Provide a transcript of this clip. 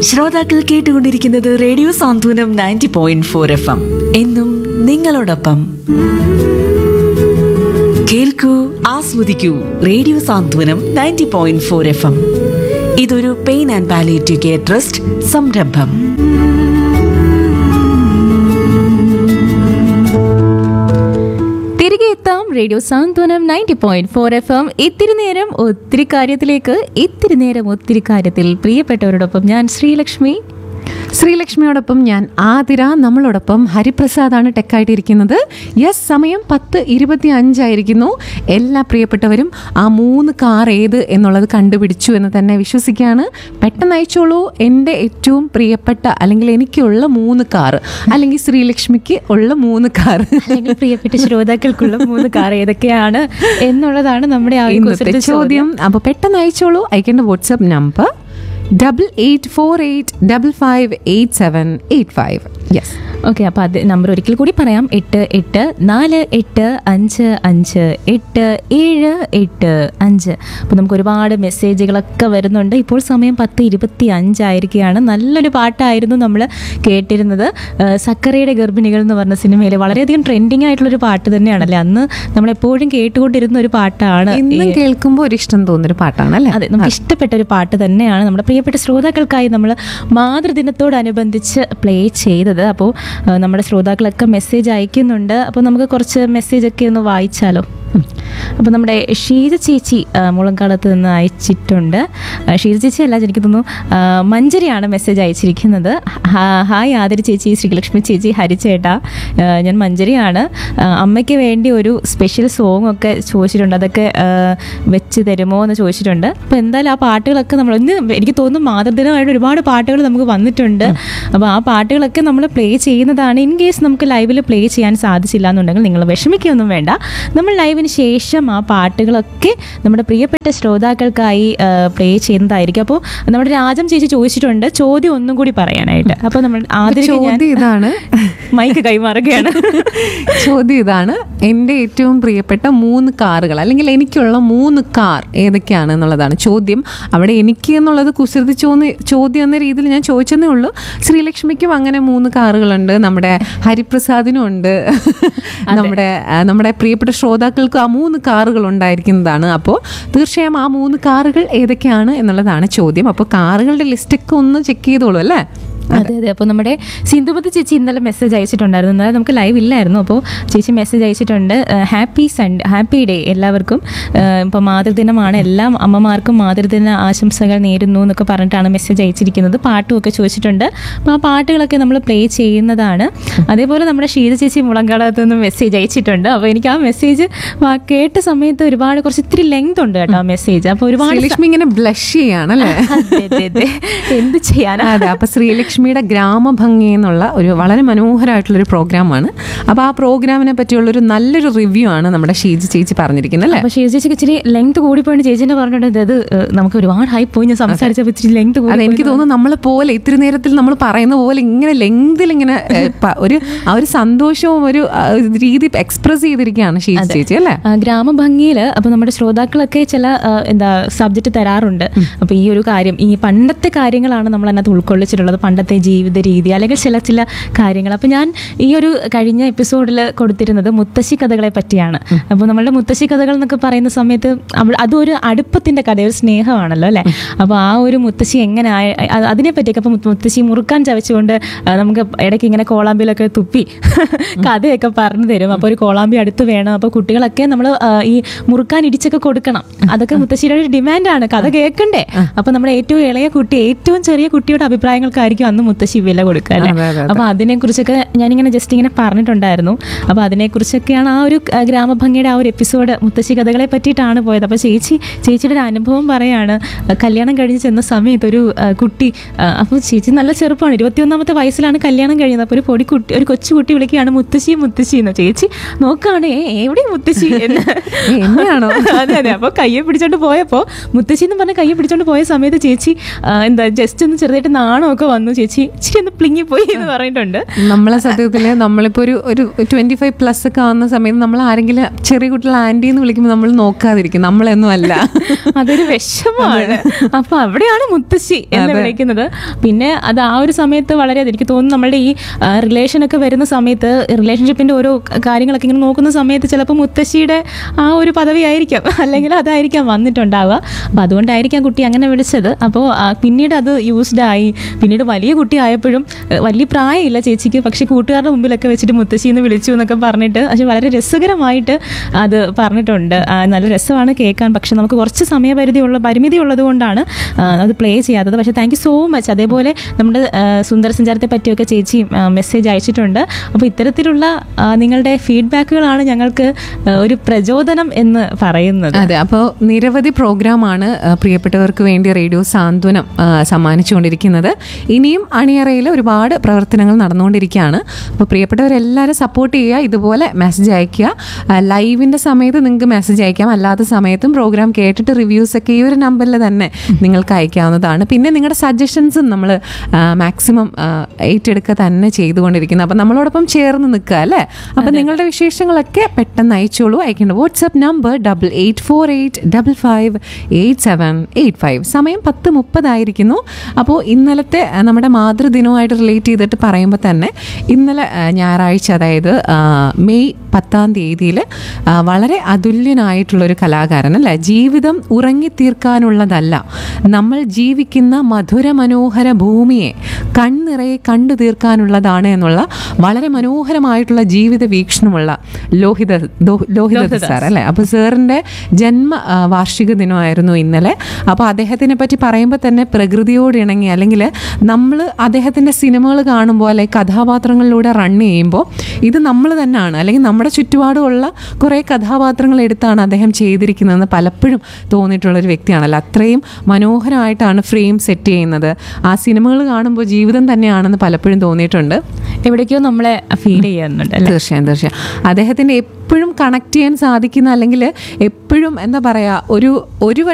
ശ്രോതാക്കൾ കേട്ടുകൊണ്ടിരിക്കുന്നത് radio Santhwanam ninety point four F M എന്നും നിങ്ങളോടൊപ്പം കേൾക്കൂ ആസ്വദിക്കൂ radio Santhwanam ninety point four F M ഇതൊരു pain and palliative care trust സംരംഭം തിരികെ എത്താം radio Santhwanam ninety point four F M ഇത്തിരി നേരം ഒത്തിരി കാര്യത്തിലേക്ക് ഇത്തിരി നേരം ഒത്തിരി കാര്യത്തിൽ പ്രിയപ്പെട്ടവരോടൊപ്പം ഞാൻ ശ്രീലക്ഷ്മി ശ്രീലക്ഷ്മിയോടൊപ്പം ഞാൻ ആതിര നമ്മളോടൊപ്പം ഹരിപ്രസാദാണ് ടെക്കായിട്ടിരിക്കുന്നത് യെസ് സമയം പത്ത് ഇരുപത്തി അഞ്ചായിരിക്കുന്നു എല്ലാ പ്രിയപ്പെട്ടവരും ആ മൂന്ന് കാർ ഏത് എന്നുള്ളത് കണ്ടുപിടിച്ചു എന്ന് തന്നെ വിശ്വസിക്കുകയാണ് പെട്ടെന്ന് അയച്ചോളൂ എൻ്റെ ഏറ്റവും പ്രിയപ്പെട്ട അല്ലെങ്കിൽ എനിക്കുള്ള മൂന്ന് കാർ അല്ലെങ്കിൽ ശ്രീലക്ഷ്മിക്ക് ഉള്ള മൂന്ന് കാർ അല്ലെങ്കിൽ പ്രിയപ്പെട്ട ശ്രോതാക്കൾക്കുള്ള മൂന്ന് കാർ ഏതൊക്കെയാണ് എന്നുള്ളതാണ് നമ്മുടെ ആ ഒരു ഇന്നത്തെ കുസൃതി ചോദ്യം അപ്പോൾ പെട്ടെന്ന് അയച്ചോളൂ അയക്കേണ്ട WhatsApp number double eight four eight double five eight seven eight five yes okay അപ്പോൾ അത് നമ്പർ ഒരിക്കൽ കൂടി പറയാം എട്ട് എട്ട് നാല് എട്ട് അഞ്ച് അഞ്ച് എട്ട് ഏഴ് എട്ട് അഞ്ച് അപ്പോൾ നമുക്ക് ഒരുപാട് മെസ്സേജുകളൊക്കെ വരുന്നുണ്ട് ഇപ്പോൾ സമയം പത്ത് ഇരുപത്തി അഞ്ചായിരിക്കുകയാണ് നല്ലൊരു പാട്ടായിരുന്നു നമ്മൾ കേട്ടിരുന്നത് ആ, സക്കറയുടെ ഗർഭിണികൾ എന്ന് പറഞ്ഞ സിനിമയിൽ വളരെയധികം ട്രെൻഡിങ് ആയിട്ടുള്ളൊരു പാട്ട് തന്നെയാണല്ലേ അന്ന് നമ്മളെപ്പോഴും കേട്ടുകൊണ്ടിരുന്ന ഒരു പാട്ടാണ് ഇന്നും ഈ- കേൾക്കുമ്പോൾ ഒരു ഇഷ്ടം തോന്നുന്നൊരു പാട്ടാണ് അല്ലേ അതെ നമുക്ക് ഇഷ്ടപ്പെട്ട ഒരു പാട്ട് തന്നെയാണ് നമ്മുടെ പ്രിയപ്പെട്ട ശ്രോതാക്കൾക്കായി നമ്മൾ മാതൃദിനത്തോടനുബന്ധിച്ച് പ്ലേ ചെയ്തത് അപ്പോൾ നമ്മുടെ ശ്രോതാക്കളൊക്കെ മെസ്സേജ് അയക്കുന്നുണ്ട് അപ്പോൾ നമുക്ക് കുറച്ച് മെസ്സേജൊക്കെ ഒന്ന് വായിച്ചാലോ അപ്പോൾ നമ്മുടെ ഷീജ ചേച്ചി ആ, മുളങ്കാലത്ത് നിന്ന് അയച്ചിട്ടുണ്ട് ആ, ഷീജ ചേച്ചി അല്ല എനിക്ക് തോന്നുന്നു ആ, മഞ്ജരിയാണ് മെസ്സേജ് അയച്ചിരിക്കുന്നത് ഹാ- ഹായ് ആതിര ചേച്ചി ശ്രീലക്ഷ്മി ചേച്ചി ഹരിച്ചേട്ടാ ആ, ഞാൻ മഞ്ജരിയാണ് ആ, അമ്മയ്ക്ക് വേണ്ടി ഒരു സ്പെഷ്യൽ സോങ് ഒക്കെ ചോദിച്ചിട്ടുണ്ട് അതൊക്കെ ആ, വെച്ച് തരുമോ എന്ന് ചോദിച്ചിട്ടുണ്ട് അപ്പോൾ എന്തായാലും ആ പാട്ടുകളൊക്കെ നമ്മൾ ഇന്ന് എനിക്ക് തോന്നുന്നു മാതൃദിനമായിട്ട് ഒരുപാട് പാട്ടുകൾ നമുക്ക് വന്നിട്ടുണ്ട് അപ്പോൾ ആ പാട്ടുകളൊക്കെ നമ്മൾ പ്ലേ ചെയ്യുന്നതാണ് ഇൻ കേസ് നമുക്ക് ലൈവിൽ പ്ലേ ചെയ്യാൻ സാധിച്ചില്ല എന്നുണ്ടെങ്കിൽ നിങ്ങൾ വിഷമിക്കുകയൊന്നും വേണ്ട നമ്മൾ ലൈവിന് ശേഷം ആ പാട്ടുകളൊക്കെ നമ്മുടെ പ്രിയപ്പെട്ട ശ്രോതാക്കൾക്കായി പ്ലേ ചെയ്യുന്നതായിരിക്കും അപ്പോൾ നമ്മുടെ രാജം ചേച്ചി ചോദിച്ചിട്ടുണ്ട് ചോദ്യം ഒന്നും കൂടി പറയാനായിട്ട് അപ്പോൾ നമ്മൾ ആദ്യം ചോദ്യം ഇതാണ് മൈക്ക് കൈമാറുകയാണ് ചോദ്യം ഇതാണ് എൻ്റെ ഏറ്റവും പ്രിയപ്പെട്ട മൂന്ന് കാറുകൾ അല്ലെങ്കിൽ എനിക്കുള്ള മൂന്ന് കാർ ഏതൊക്കെയാണ് എന്നുള്ളതാണ് ചോദ്യം അവിടെ എനിക്ക് എന്നുള്ളത് കുസൃതി ചോന്ന് ചോദ്യം എന്ന രീതിയിൽ ഞാൻ ചോദിച്ചതേ ഉള്ളൂ ശ്രീലക്ഷ്മിക്കും അങ്ങനെ മൂന്ന് കാറുകളുണ്ട് നമ്മുടെ ഹരിപ്രസാദിനും ഉണ്ട് നമ്മുടെ ആ, നമ്മുടെ പ്രിയപ്പെട്ട ശ്രോതാക്കൾക്കും ആ മൂന്ന് കാറുകൾ ഉണ്ടായിരിക്കുന്നതാണ് അപ്പോൾ തീർച്ചയായും ആ മൂന്ന് കാറുകൾ ഏതൊക്കെയാണ് എന്നുള്ളതാണ് ചോദ്യം അപ്പോൾ കാറുകളുടെ ലിസ്റ്റൊക്കെ ഒന്ന് ചെക്ക് ചെയ്തോളൂ അല്ലേ അതെ അതെ അപ്പോൾ നമ്മുടെ സിന്ധുമതി ചേച്ചി ഇന്നലെ മെസ്സേജ് അയച്ചിട്ടുണ്ടായിരുന്നു ഇന്നലെ നമുക്ക് ലൈവ് ഇല്ലായിരുന്നു അപ്പോൾ ചേച്ചി മെസ്സേജ് അയച്ചിട്ടുണ്ട് ഹാപ്പി സൺഡേ ഹാപ്പി ഡേ എല്ലാവർക്കും ഇപ്പോൾ മാതൃദിനമാണ് എല്ലാ അമ്മമാർക്കും മാതൃദിന ആശംസകൾ നേരുന്നു എന്നൊക്കെ പറഞ്ഞിട്ടാണ് മെസ്സേജ് അയച്ചിരിക്കുന്നത് പാട്ടും ഒക്കെ ചോദിച്ചിട്ടുണ്ട് അപ്പോൾ ആ പാട്ടുകളൊക്കെ നമ്മൾ പ്ലേ ചെയ്യുന്നതാണ് അതേപോലെ നമ്മുടെ ഷീത ചേച്ചി മുളങ്കാടത്ത് നിന്ന് മെസ്സേജ് അയച്ചിട്ടുണ്ട് അപ്പോൾ എനിക്ക് ആ മെസ്സേജ് കേട്ട സമയത്ത് ഒരുപാട് കുറച്ച് ഇത്തിരി ലെങ്ത് ഉണ്ട് കേട്ടോ ആ മെസ്സേജ് അപ്പോൾ ഒരുപാട് സ- ശ്രീലക്ഷ്മി ഇങ്ങനെ ബ്ലഷ് ചെയ്യാണല്ലേ അതെ, അതെ, അതെ. എന്ത് ചെയ്യാനാ അതെ അപ്പൊ ശ്രീലക്ഷ്മിയുടെ ഗ്രാമഭംഗി എന്നുള്ള ഒരു വളരെ മനോഹരമായിട്ടുള്ള ഒരു പ്രോഗ്രാമാണ് അപ്പൊ ആ പ്രോഗ്രാമിനെ പറ്റിയുള്ള ഒരു നല്ലൊരു റിവ്യൂ ആണ് നമ്മുടെ ഷീജി ചേച്ചി പറഞ്ഞിരിക്കുന്നത് അല്ലേ അപ്പൊ ഷീജ ചേച്ചിക്ക് ഇച്ചിരി ലെങ്ത് കൂടിപ്പോയിട്ട് ചേച്ചിന്റെ പറഞ്ഞിട്ടുണ്ട് അത് ഏഹ്, നമുക്ക് ഒരുപാട് ഹൈ പോയി ഞാൻ സംസാരിച്ചപ്പോൾ ഇച്ചിരി ലെങ്ത് അത് കൂടി എനിക്ക് തോന്നുന്നു നമ്മളെ പോലെ ഇത്തിരി നേരത്തിൽ നമ്മൾ പറയുന്ന പോലെ ഇങ്ങനെ ലെങ്തിൽ ഇങ്ങനെ ഏ, പ- ഒരു ആ ഒരു സന്തോഷവും ഒരു ആ, രീതി എക്സ്പ്രസ് ചെയ്തിരിക്കുകയാണ് ഷീജി ചേച്ചി അല്ലേ ഗ്രാമഭംഗിയിൽ അപ്പൊ നമ്മുടെ ശ്രോതാക്കളൊക്കെ ചില ആ, എന്താ സബ്ജക്റ്റ് തരാറുണ്ട് അപ്പൊ ഈ ഒരു കാര്യം ഈ പണ്ടത്തെ കാര്യങ്ങളാണ് നമ്മൾ അതിനകത്ത് ഉൾക്കൊള്ളിച്ചിട്ടുള്ളത് പണ്ടത്തെ ജീവിത രീതി അല്ലെങ്കിൽ ചില ചില കാര്യങ്ങൾ അപ്പൊ ഞാൻ ഈ ഒരു കഴിഞ്ഞ എപ്പിസോഡിൽ കൊടുത്തിരുന്നത് മുത്തശ്ശി കഥകളെ പറ്റിയാണ് അപ്പോൾ നമ്മളുടെ മുത്തശ്ശി കഥകൾ എന്നൊക്കെ പറയുന്ന സമയത്ത് അവ- അതൊരു അടുപ്പത്തിന്റെ കഥ ഒരു സ്നേഹമാണല്ലോ അല്ലേ അപ്പോൾ ആ ഒരു മുത്തശ്ശി എങ്ങനെ ആയ- അ- അതിനെ പറ്റിയൊക്കെ അപ്പോൾ മുത്തശ്ശി മുറുക്കാൻ ചവച്ചുകൊണ്ട് ആ, നമുക്ക് ഇടയ്ക്ക് ഇങ്ങനെ കോളാമ്പിലൊക്കെ തുപ്പി കഥയൊക്കെ പറഞ്ഞു തരും അപ്പോൾ ഒരു കോളാമ്പി അടുത്ത് വേണം അപ്പോൾ കുട്ടികളൊക്കെ നമ്മൾ ഈ മുറുക്കാൻ ഇടിച്ചൊക്കെ കൊടുക്കണം അതൊക്കെ മുത്തശ്ശിയുടെ ഒരു ഡിമാൻഡാണ് കഥ കേൾക്കണ്ടേ അപ്പോൾ നമ്മുടെ ഏറ്റവും ഇളയ കുട്ടി ഏറ്റവും ചെറിയ കുട്ടിയുടെ അഭിപ്രായങ്ങൾക്കായിരിക്കും അന്ന് മുത്തശ്ശി വില കൊടുക്കുക അല്ലേ അതെ, അതെ, അതെ. അപ്പോൾ അതിനെക്കുറിച്ചൊക്കെ ഞാനിങ്ങനെ ജസ്റ്റ് ഇങ്ങനെ പറഞ്ഞിട്ടുണ്ടായിരുന്നു അപ്പോൾ അതിനെക്കുറിച്ചൊക്കെയാണ് ആ ഒരു ആ, ഗ്രാമഭംഗിയുടെ ആ ഒരു എപ്പിസോഡ് മുത്തശ്ശി കഥകളെ പറ്റിയിട്ടാണ് പോയത് അപ്പോൾ ചേച്ചി ചേച്ചിയുടെ ഒരു അനുഭവം പറയാണ് ആ, കല്യാണം കഴിഞ്ഞ് ചെന്ന സമയത്ത് ഒരു ആ, കുട്ടി ആ, അപ്പോൾ ചേച്ചി നല്ല ചെറുപ്പമാണ് ഇരുപത്തിയൊന്നാമത്തെ വയസ്സിലാണ് കല്യാണം കഴിയുന്നത് അപ്പോൾ ഒരു പൊടി കുട്ടി ഒരു കൊച്ചു കുട്ടി വിളിക്കുകയാണ് മുത്തശ്ശി മുത്തശ്ശി എന്ന് ചേച്ചി നോക്കുകയാണ് "ഏ, എവിടെ മുത്തശ്ശി എന്ന് ഏ, എന്നെയാണോ? അതെ അതെ അപ്പോൾ കയ്യെ പിടിച്ചോണ്ട് പോയപ്പോൾ മുത്തശ്ശി എന്ന് പറഞ്ഞ കയ്യെ പിടിച്ചോണ്ട് പോയ സമയത്ത് ചേച്ചി ആ, എന്താ ജസ്റ്റ് ഒന്ന് ചെറുതായിട്ട് നാണമൊക്കെ വന്നു ചേച്ചി ചേച്ചി ഇച്ചിരി ഒന്ന് പ്ലിങ്ങിപ്പോയി എന്ന് പറഞ്ഞിട്ടുണ്ട് നമ്മളെ സത്യത്തിൽ നമ്മളിപ്പോൾ ഒരു ഒരു ട്വന്റി ഫൈവ് പ്ലസ് ഒക്കെ ആവുന്ന സമയത്ത് നമ്മൾ ആരെങ്കിലും ചെറിയ കുട്ടികൾ ആൻറ്റി എന്ന് വിളിക്കുമ്പോൾ നമ്മൾ നോക്കാതിരിക്കും നമ്മളൊന്നും അല്ല അതൊരു വിഷമമാണ് അപ്പൊ അവിടെയാണ് മുത്തശ്ശി എന്ന് വിളിക്കുന്നത് പിന്നെ അത് ആ ഒരു സമയത്ത് വളരെ എനിക്ക് തോന്നുന്നു നമ്മളുടെ ഈ റിലേഷൻ ഒക്കെ വരുന്ന സമയത്ത് റിലേഷൻഷിപ്പിന്റെ ഓരോ കാര്യങ്ങളൊക്കെ ഇങ്ങനെ നോക്കുന്ന സമയത്ത് ചിലപ്പോൾ മുത്തശ്ശിയുടെ ആ ഒരു പദവി ആയിരിക്കാം അല്ലെങ്കിൽ അതായിരിക്കാം വന്നിട്ടുണ്ടാവുക അപ്പൊ അതുകൊണ്ടായിരിക്കാം കുട്ടി അങ്ങനെ വിളിച്ചത് അപ്പോൾ പിന്നീട് അത് യൂസ്ഡ് ആയി പിന്നീട് വലിയ കുട്ടി ആയപ്പോഴും ആ, വലിയ പ്രായമില്ല ചേച്ചിക്ക് പക്ഷെ കൂട്ടുകാരുടെ മുമ്പിലൊക്കെ വെച്ചിട്ട് മുത്തശ്ശി എന്ന് വിളിച്ചു എന്നൊക്കെ പറഞ്ഞിട്ട് പക്ഷെ വളരെ രസകരമായിട്ട് അത് പറഞ്ഞിട്ടുണ്ട് ആ, നല്ല രസമാണ് കേൾക്കാൻ പക്ഷെ നമുക്ക് കുറച്ച് സമയപരിധിയുള്ള പരിമിതി ഉള്ളത് കൊണ്ടാണ് ആ, അത് പ്ലേ ചെയ്യാത്തത് പക്ഷേ താങ്ക് യു സോ മച്ച് അതേപോലെ നമ്മുടെ ആ, സുന്ദര സഞ്ചാരത്തെ പറ്റിയൊക്കെ ചേച്ചി മെസ്സേജ് അയച്ചിട്ടുണ്ട് അപ്പോൾ ഇത്തരത്തിലുള്ള ആ, നിങ്ങളുടെ ഫീഡ്ബാക്കുകളാണ് ഞങ്ങൾക്ക് ആ, ഒരു പ്രചോദനം എന്ന് പറയുന്നത് അതെ അപ്പോൾ നിരവധി പ്രോഗ്രാമാണ് ആ, പ്രിയപ്പെട്ടവർക്ക് വേണ്ടി റേഡിയോ സാന്ത്വനം ആ, സമ്മാനിച്ചുകൊണ്ടിരിക്കുന്നത് ഇനിയും അണിയറയിൽ ഒരുപാട് പ്രവർത്തനങ്ങൾ നടന്നുകൊണ്ടിരിക്കുകയാണ് അപ്പോൾ പ്രിയപ്പെട്ടവരെല്ലാവരും സപ്പോർട്ട് ചെയ്യുക ഇതുപോലെ മെസ്സേജ് അയയ്ക്കുക ആ, ലൈവിൻ്റെ സമയത്ത് നിങ്ങൾക്ക് മെസ്സേജ് അയക്കാം അല്ലാത്ത സമയത്തും പ്രോഗ്രാം കേട്ടിട്ട് റിവ്യൂസ് ഒക്കെ ഈ ഒരു നമ്പറിൽ തന്നെ നിങ്ങൾക്ക് അയക്കാവുന്നതാണ് പിന്നെ നിങ്ങളുടെ സജഷൻസും നമ്മൾ മാക്സിമം ഏറ്റെടുക്കുക തന്നെ ചെയ്തുകൊണ്ടിരിക്കുന്നത് അപ്പം നമ്മളോടൊപ്പം ചേർന്ന് നിൽക്കുക അല്ലേ അപ്പം നിങ്ങളുടെ വിശേഷങ്ങളൊക്കെ പെട്ടെന്ന് അയച്ചോളൂ അയക്കേണ്ട WhatsApp number double eight four eight double five eight seven eight five സമയം പത്ത് മുപ്പതായിരിക്കുന്നു അപ്പോൾ ഇന്നലത്തെ ആ, നമ്മുടെ മാതൃദിനവുമായിട്ട് റിലേറ്റ് ചെയ്തിട്ട് പറയുമ്പോൾ തന്നെ ഇന്നലെ ആ, ഞായറാഴ്ച അതായത് ആ, മെയ് പത്താം തീയതിയിൽ വളരെ അതുല്യനായിട്ടുള്ളൊരു കലാകാരൻ അല്ലേ ജീവിതം ഉറങ്ങിത്തീർക്കാനുള്ളതല്ല നമ്മൾ ജീവിക്കുന്ന മധുര മനോഹര ഭൂമിയെ കണ്ണിറയെ കണ്ടു തീർക്കാനുള്ളതാണ് എന്നുള്ള വളരെ മനോഹരമായിട്ടുള്ള ജീവിത വീക്ഷണമുള്ള ലോഹിത ദോ- ലോഹിത സാർ അല്ലേ അപ്പോൾ സാറിൻ്റെ ജന്മ ആ, വാർഷിക ദിനമായിരുന്നു ഇന്നലെ അപ്പോൾ അദ്ദേഹത്തിനെ പറ്റി പറയുമ്പോൾ തന്നെ പ്രകൃതിയോട് ഇണങ്ങി അല്ലെങ്കിൽ നമ്മൾ അദ്ദേഹത്തിൻ്റെ സിനിമകൾ കാണുമ്പോൾ അല്ലെങ്കിൽ കഥാപാത്രങ്ങളിലൂടെ റൺ ചെയ്യുമ്പോൾ ഇത് നമ്മൾ തന്നെയാണ് അല്ലെങ്കിൽ നമ്മുടെ ചുറ്റുപാടുമുള്ള കുറേ കഥാപാത്രങ്ങൾ എടുത്താണ് അദ്ദേഹം ചെയ്തിരിക്കുന്നതെന്ന് പലപ്പോഴും തോന്നിയിട്ടുള്ളൊരു വ്യക്തിയാണല്ലോ അത്രയും മനോഹരമായിട്ടാണ് ഫ്രെയിം സെറ്റ് ചെയ്യുന്നത് ആ സിനിമകൾ കാണുമ്പോൾ ജീവിതം തന്നെയാണെന്ന് പലപ്പോഴും തോന്നിയിട്ടുണ്ട് എവിടേക്കോ നമ്മളെ ഫീൽ ചെയ്യുന്നുണ്ട് അല്ലേ തീർച്ചയായും തീർച്ചയായും അദ്ദേഹത്തിൻ്റെ എപ്പോഴും കണക്ട് ചെയ്യാൻ സാധിക്കുന്ന അല്ലെങ്കിൽ എപ്പോഴും എന്താ പറയുക ഒരു ഒരു